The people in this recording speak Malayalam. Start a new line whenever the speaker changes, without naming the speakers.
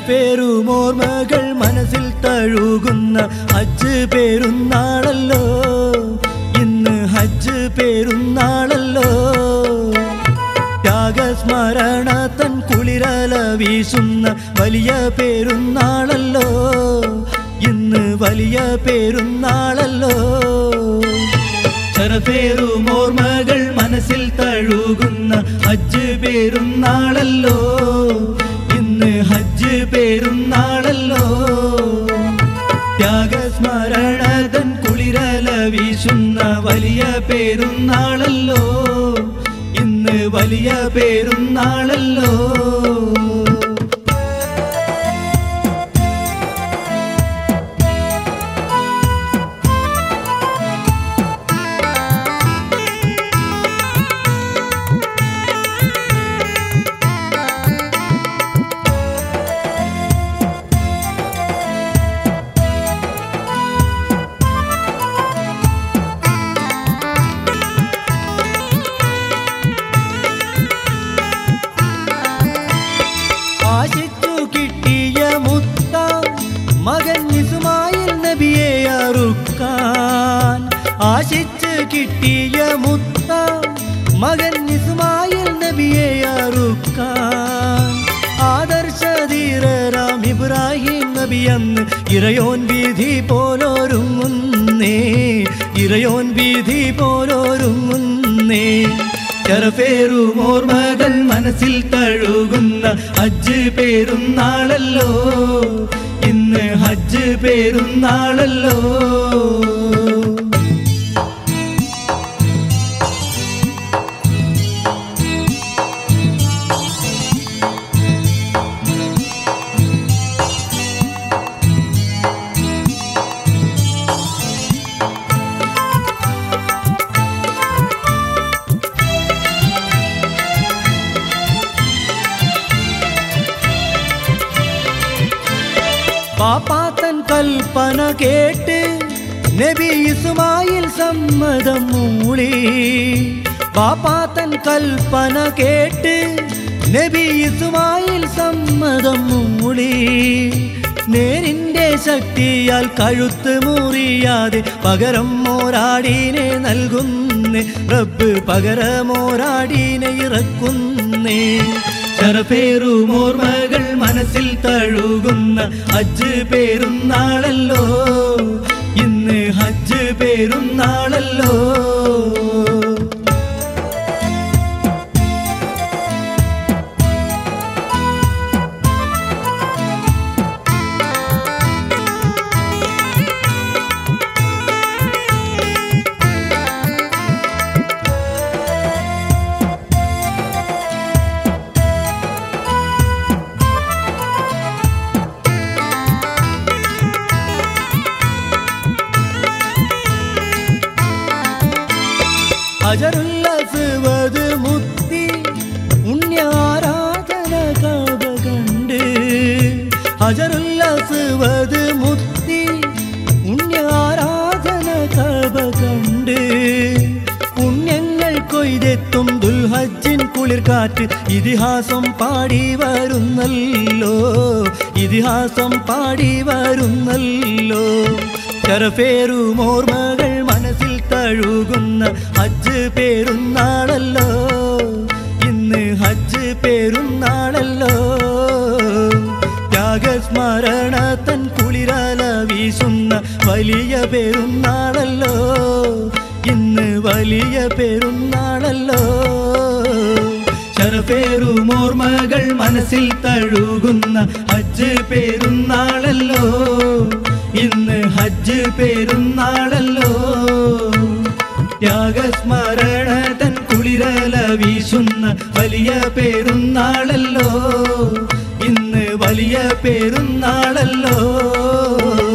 ശരഫേറും ഓർമ്മകൾ മനസ്സിൽ തഴുകുന്ന ഹജ്ജ് പേരുന്നാളല്ലോ ഇന്ന് ഹജ്ജ് പേരുന്നാളല്ലോ ത്യാഗസ്മരണ തൻ കുളിരല വീശുന്ന വലിയ പേരുന്നാളല്ലോ ഇന്ന് വലിയ പേരുന്നാളല്ലോ ചെറുപേറും ഓർമ്മകൾ മനസ്സിൽ തഴുകുന്ന ഹജ്ജ് പേരുന്നാളല്ലോ ഇന്ന് ഹജ്ജ് പേരുന്നാളല്ലോ ത്യാഗസ്മരണ തൻ കുളിരല വീശുന്ന വലിയ പേരുന്നാളല്ലോ ഇന്ന് വലിയ പേരുന്നാളല്ലോ ആശിച്ചു കിട്ടിയ മുത്ത മകൻ ഇസ്മായിൽ നബിയെ അറുക്കാൻ ആശിച്ചു കിട്ടിയ മുത്ത മകൻ ഇസ്മായിൽ നബിയെ അറുക്കാൻ ആദർശധീരരാം ഇബ്രാഹിം നബി അന്ന് ഇറയോൻ വീതി പോലൊരുങ്ങുന്നേ ഇറയോൻ വീതി പോലൊരുങ്ങുന്നേ ചെറുപേറും ഓർമ്മകൾ മനസ്സിൽ തഴുകുന്ന ഹജ്ജ് പേരുന്നാളല്ലോ ഇന്ന് ഹജ്ജ് പേരുന്നാളല്ലോ പാപ്പാത്തൻ കൽപ്പന കേട്ട് നബി ഇസ്മായിൽ സമ്മതം മൂളി പാപ്പാത്തൻ കൽപ്പന കേട്ട് നബി ഇസ്മായിൽ സമ്മതം മൂളി നേരിന്റെ ശക്തിയാൽ കഴുത്ത് മുറിയാതെ പകരം മോരാടീനെ നൽകുന്നേ റബ്ബ് പകരമോരാടീനെ ഇറക്കുന്നേ ചെറുപേറും ഓർമ്മകൾ മനസ്സിൽ തഴുകുന്ന ഹജ്ജ് പേരുന്നാളല്ലോ ഇന്ന് ഹജ്ജ് പേരുന്നാളല്ലോ അജറുല്ലസുവത് മുത്തി പുണ്യാരാധന കവ കണ്ട് അജറുല്ലസുവത് മുത്തി പുണ്യാരാധന കവ കണ്ട് പുണ്യങ്ങൾ കൊയ്തെത്തും ദുൽഹജ്ജിൻ കുളിർക്കാറ്റ് ഇതിഹാസം പാടി വരുന്നല്ലോ ഇതിഹാസം പാടി വരുന്നല്ലോ ചെറുപേറും ഓർമ്മകൾ മനസ്സിൽ തഴുകുന്ന ഹജ്ജ് പേരുന്നാളല്ലോ ഇന്ന് ഹജ്ജ് പേരുന്നാളല്ലോ ത്യാഗസ്മരണ തൻ കുളിരല വീശുന്ന വലിയ പെരുന്നാളല്ലോ ഇന്ന് വലിയ പെരുന്നാളല്ലോ ചെറുപേറും ഓർമ്മകൾ മനസ്സിൽ തഴുകുന്ന ഹജ്ജ് പേരുന്നാളല്ലോ ഇന്ന് ഹജ്ജ് പേരുന്നാളല്ലോ ത്യാഗസ്മരണ തൻ കുളിരല വീശുന്ന വലിയ പേരുന്നാളല്ലോ ഇന്ന് വലിയ പേരുന്നാളല്ലോ